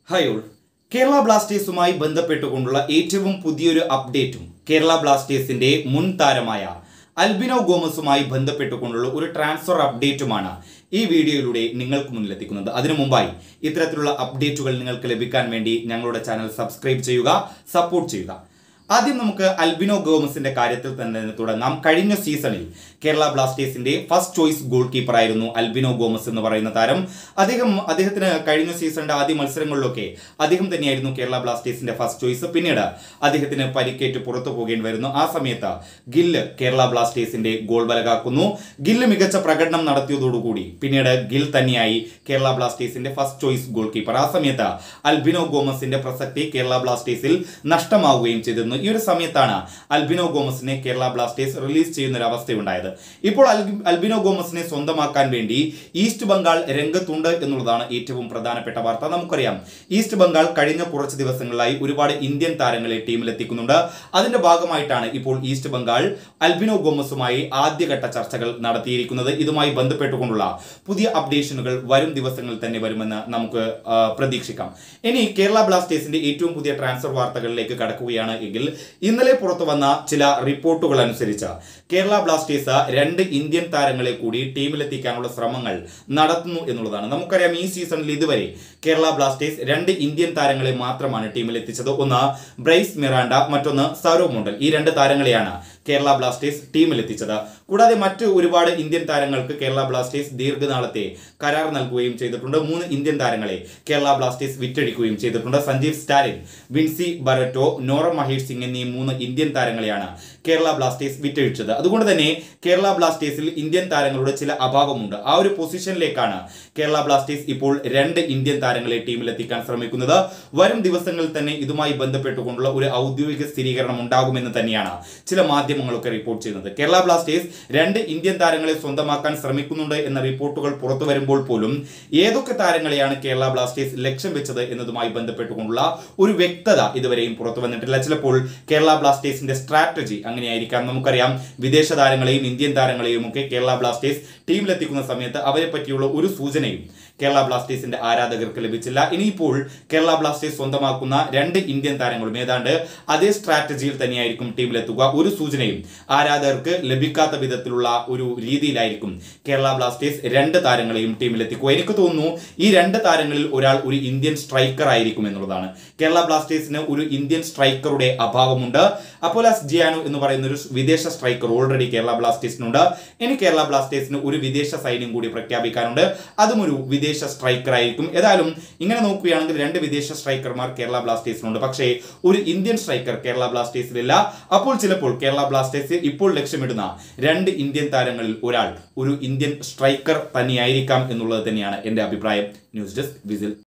hi all Kerala ബ്ലാസ്റ്റേഴ്സുമായി ബന്ധപ്പെട്ടുകൊണ്ടുള്ള ഏറ്റവും പുതിയൊരു അപ്ഡേറ്റും കേരള ബ്ലാസ്റ്റേഴ്സിന്റെ മുൻ താരമായ അൽബിനോ ഗോമസുമായി ബന്ധപ്പെട്ടുകൊണ്ടുള്ള ഒരു ട്രാൻസ്ഫർ അപ്ഡേറ്റുമാണ് ഈ വീഡിയോയിലൂടെ നിങ്ങൾക്ക് മുന്നിലെത്തിക്കുന്നത് അതിനു മുമ്പായി ഇത്തരത്തിലുള്ള അപ്ഡേറ്റുകൾ നിങ്ങൾക്ക് ലഭിക്കാൻ വേണ്ടി ഞങ്ങളുടെ ചാനൽ സബ്സ്ക്രൈബ് ചെയ്യുക സപ്പോർട്ട് ചെയ്യുക ആദ്യം നമുക്ക് അൽബിനോ ഗോമസിന്റെ കാര്യത്തിൽ തന്നെ തുടങ്ങാം കഴിഞ്ഞ സീസണിൽ കേരള ബ്ലാസ്റ്റേഴ്സിന്റെ ഫസ്റ്റ് ചോയ്സ് ഗോൾ കീപ്പർ ആയിരുന്നു അൽബിനോ ഗോമസ് എന്ന് പറയുന്ന താരം അദ്ദേഹം അദ്ദേഹത്തിന് കഴിഞ്ഞ സീസണിന്റെ ആദ്യ മത്സരങ്ങളിലൊക്കെ അദ്ദേഹം തന്നെയായിരുന്നു കേരള ബ്ലാസ്റ്റേഴ്സിന്റെ ഫസ്റ്റ് ചോയ്സ് പിന്നീട് അദ്ദേഹത്തിന് പരിക്കേറ്റ് പുറത്തു പോകേണ്ടി വരുന്നു ആ സമയത്ത് ഗില്ല് കേരള ബ്ലാസ്റ്റേഴ്സിന്റെ ഗോൾ ബലകാക്കുന്നു ഗില്ല് മികച്ച പ്രകടനം നടത്തിയതോടുകൂടി പിന്നീട് ഗിൽ തന്നെയായി കേരള ബ്ലാസ്റ്റേഴ്സിന്റെ ഫസ്റ്റ് ചോയ്സ് ഗോൾ കീപ്പർ ആ സമയത്ത് അൽബിനോ ഗോമസിന്റെ പ്രസക്തി കേരള ബ്ലാസ്റ്റേഴ്സിൽ നഷ്ടമാവുകയും ചെയ്തിരുന്നു ഈ ഒരു സമയത്താണ് അൽബിനോ ഗോമസിനെ കേരള ബ്ലാസ്റ്റേഴ്സ് റിലീസ് ചെയ്യുന്ന ഒരു അവസ്ഥയുണ്ടായത് ഇപ്പോൾ അൽ- അൽബിനോ ഗോമസിനെ സ്വന്തമാക്കാൻ വേണ്ടി ഈസ്റ്റ് ബംഗാൾ രംഗത്തുണ്ട് എന്നുള്ളതാണ് ഏറ്റവും പ്രധാനപ്പെട്ട വാർത്ത നമുക്കറിയാം ഈസ്റ്റ് ബംഗാൾ കഴിഞ്ഞ കുറച്ച് ദിവസങ്ങളിലായി ഒരുപാട് ഇന്ത്യൻ താരങ്ങളെ ടീമിൽ എത്തിക്കുന്നുണ്ട് അതിന്റെ ഭാഗമായിട്ടാണ് ഇപ്പോൾ ഈസ്റ്റ് ബംഗാൾ അൽബിനോ ഗോമസുമായി ആദ്യഘട്ട ചർച്ചകൾ നടത്തിയിരിക്കുന്നത് ഇതുമായി ബന്ധപ്പെട്ടുകൊണ്ടുള്ള പുതിയ അപ്ഡേഷനുകൾ വരും ദിവസങ്ങളിൽ തന്നെ വരുമെന്ന് നമുക്ക് ആ, പ്രതീക്ഷിക്കാം ഇനി കേരള ബ്ലാസ്റ്റേഴ്സിന്റെ ഏറ്റവും പുതിയ ട്രാൻസ്ഫർ വാർത്തകളിലേക്ക് കടക്കുകയാണ് എങ്കിൽ ഇന്നലെ പുറത്തു വന്ന ചില റിപ്പോർട്ടുകൾ അനുസരിച്ച് കേരള ബ്ലാസ്റ്റേഴ്സ് രണ്ട് ഇന്ത്യൻ താരങ്ങളെ കൂടി ടീമിലെത്തിക്കാനുള്ള ശ്രമങ്ങൾ നടത്തുന്നു എന്നുള്ളതാണ് നമുക്കറിയാം ഈ സീസണിൽ ഇതുവരെ കേരള ബ്ലാസ്റ്റേഴ്സ് രണ്ട് ഇന്ത്യൻ താരങ്ങളെ മാത്രമാണ് ടീമിൽ എത്തിച്ചത് ഒന്ന് ബ്രൈസ് മിറാണ്ട മറ്റൊന്ന് സൗരവ് മോണ്ടൽ ഈ രണ്ട് താരങ്ങളെയാണ് കേരള ബ്ലാസ്റ്റേഴ്സ് ടീമിൽ എത്തിച്ചത് കൂടാതെ മറ്റ് ഒരുപാട് ഇന്ത്യൻ താരങ്ങൾക്ക് കേരള ബ്ലാസ്റ്റേഴ്സ് ദീർഘനാളത്തെ കരാർ നൽകുകയും ചെയ്തിട്ടുണ്ട് മൂന്ന് ഇന്ത്യൻ താരങ്ങളെ കേരള ബ്ലാസ്റ്റേഴ്സ് വിറ്റഴിക്കുകയും ചെയ്തിട്ടുണ്ട് സഞ്ജീവ് സ്റ്റാലിൻ വിൻസി ബററ്റോ നോറ മഹേഷ് സിംഗ് എന്നീ മൂന്ന് ഇന്ത്യൻ താരങ്ങളെയാണ് കേരള ബ്ലാസ്റ്റേഴ്സ് വിറ്റഴിച്ചത് അതുകൊണ്ട് തന്നെ കേരള ബ്ലാസ്റ്റേഴ്സിൽ ഇന്ത്യൻ താരങ്ങളുടെ ചില അഭാവമുണ്ട് ആ ഒരു പൊസിഷനിലേക്കാണ് കേരള ബ്ലാസ്റ്റേഴ്സ് ഇപ്പോൾ രണ്ട് ഇന്ത്യൻ താരങ്ങളെ ടീമിൽ എത്തിക്കാൻ ശ്രമിക്കുന്നത് വരും ദിവസങ്ങളിൽ തന്നെ ഇതുമായി ബന്ധപ്പെട്ടുകൊണ്ടുള്ള ഒരു ഔദ്യോഗിക സ്ഥിരീകരണം ഉണ്ടാകുമെന്ന് തന്നെയാണ് ചില മാധ്യമങ്ങളൊക്കെ റിപ്പോർട്ട് ചെയ്യുന്നത് കേരള ബ്ലാസ്റ്റേഴ്സ് രണ്ട് ഇന്ത്യൻ താരങ്ങളെ സ്വന്തമാക്കാൻ ശ്രമിക്കുന്നുണ്ട് എന്ന റിപ്പോർട്ടുകൾ പുറത്തു വരുമ്പോൾ പോലും ഏതൊക്കെ താരങ്ങളെയാണ് കേരള ബ്ലാസ്റ്റേഴ്സ് ലക്ഷ്യം വെച്ചത് എന്നതുമായി ബന്ധപ്പെട്ടുകൊണ്ടുള്ള ഒരു വ്യക്തത ഇതുവരെയും പുറത്തു വന്നിട്ടില്ല ചിലപ്പോൾ കേരള ബ്ലാസ്റ്റേഴ്സിന്റെ സ്ട്രാറ്റജി അങ്ങനെയായിരിക്കാം നമുക്കറിയാം വിദേശ താരങ്ങളെയും ഇന്ത്യൻ താരങ്ങളെയും ഒക്കെ കേരള ബ്ലാസ്റ്റേഴ്സ് ടീമിലെത്തിക്കുന്ന സമയത്ത് അവരെ പറ്റിയുള്ള ഒരു സൂചനയും കേരള ബ്ലാസ്റ്റേഴ്സിന്റെ ആരാധകർക്ക് ലഭിച്ചില്ല ഇനിയിപ്പോൾ കേരള ബ്ലാസ്റ്റേഴ്സ് സ്വന്തമാക്കുന്ന രണ്ട് ഇന്ത്യൻ താരങ്ങളും ഏതാണ്ട് അതേ സ്ട്രാറ്റജിയിൽ തന്നെയായിരിക്കും ടീമിലെത്തുക ഒരു സൂചനയും ആരാധകർക്ക് ലഭിക്കാത്ത വിധത്തിലുള്ള ഒരു രീതിയിലായിരിക്കും കേരള ബ്ലാസ്റ്റേഴ്സ് രണ്ട് താരങ്ങളെയും ടീമിലെത്തിക്കുക എനിക്ക് തോന്നുന്നു ഈ രണ്ട് താരങ്ങളിൽ ഒരാൾ ഒരു ഇന്ത്യൻ സ്ട്രൈക്കർ ആയിരിക്കും എന്നുള്ളതാണ് കേരള ബ്ലാസ്റ്റേഴ്സിന് ഒരു ഇന്ത്യൻ സ്ട്രൈക്കറുടെ അഭാവമുണ്ട് അപ്പോലാസ് ജിയാനോ എന്ന് പറയുന്ന ഒരു വിദേശ സ്ട്രൈക്കർ ഓൾറെഡി കേരള ബ്ലാസ്റ്റേഴ്സിനുണ്ട് ഇനി കേരള ബ്ലാസ്റ്റേഴ്സിന് ഒരു വിദേശ സൈന്യം കൂടി പ്രഖ്യാപിക്കാനുണ്ട് അതും ഒരു വിദേശ സ്ട്രൈക്കർ ആയിരിക്കും ഏതായാലും ഇങ്ങനെ നോക്കുകയാണെങ്കിൽ രണ്ട് വിദേശ സ്ട്രൈക്കർമാർ കേരള ബ്ലാസ്റ്റേഴ്സിനുണ്ട് പക്ഷേ ഒരു ഇന്ത്യൻ സ്ട്രൈക്കർ കേരള ബ്ലാസ്റ്റേഴ്സിലില്ല അപ്പോൾ ചിലപ്പോൾ കേരള ബ്ലാസ്റ്റേഴ്സ് ഇപ്പോൾ ലക്ഷ്യമിടുന്ന രണ്ട് ഇന്ത്യൻ താരങ്ങളിൽ ഒരാൾ ഒരു ഇന്ത്യൻ സ്ട്രൈക്കർ തന്നെയായിരിക്കാം എന്നുള്ളത് തന്നെയാണ് എന്റെ അഭിപ്രായം ന്യൂസ് ഡെസ്ക് വിസിൽ